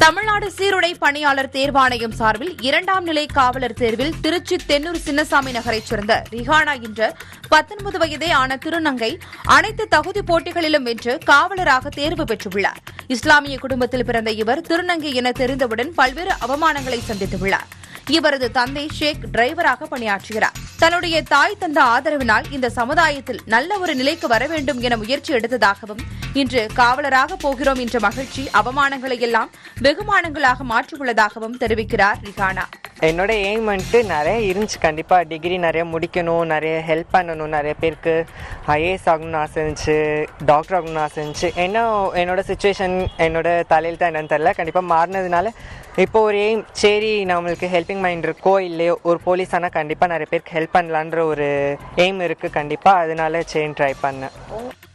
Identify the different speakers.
Speaker 1: தமிழ்நாடு சீருடை பணியாளர் தேர்வாணையம் சார்பில் இரண்டாம் நிலை காவலர் தேர்வில் திருச்சி தென்னூர் சின்னசாமி நகரைச் சேர்ந்த ரிஹானா என்ற பத்தொன்பது வயதே ஆன திருநங்கை அனைத்து தகுதி போட்டிகளிலும் வென்று காவலராக தேர்வு பெற்றுள்ளார் இஸ்லாமிய குடும்பத்தில் பிறந்த இவர் திருநங்கை என தெரிந்தவுடன் பல்வேறு அவமானங்களை சந்தித்துள்ளார் இவரது தந்தை ஷேக் டிரைவராக பணியாற்றுகிறார் தன்னுடைய தாய் தந்த ஆதரவினால் இந்த சமுதாயத்தில் நல்ல ஒரு நிலைக்கு வர வேண்டும் என முயற்சி எடுத்ததாகவும் இன்று காவலராக போகிறோம் என்ற மகிழ்ச்சி அவமானங்களை எல்லாம் வெகுமானங்களாக மாற்றியுள்ளதாகவும் தெரிவிக்கிறார் ரிகானா
Speaker 2: என்னோட எய்ம் வந்துட்டு நிறைய இருந்துச்சு கண்டிப்பாக டிகிரி நிறைய முடிக்கணும் நிறைய ஹெல்ப் பண்ணணும் நிறைய பேருக்கு ஐஏஎஸ் ஆகணும்னு ஆசை இருந்துச்சு டாக்டர் ஆகணும்னு ஆசை இருந்துச்சு என்ன என்னோட சுச்சுவேஷன் என்னோட தலையில் தான் என்னன்னு தெரில கண்டிப்பாக மாறினதுனால இப்போ ஒரு எய்ம் சரி நம்மளுக்கு ஹெல்பிங் மைண்ட் இருக்கோ இல்லையோ ஒரு போலீஸ் ஆனால் கண்டிப்பாக நிறைய பேருக்கு ஹெல்ப் பண்ணலான்ற ஒரு எய்ம் இருக்குது கண்டிப்பாக அதனால சரின்னு ட்ரை பண்ணேன்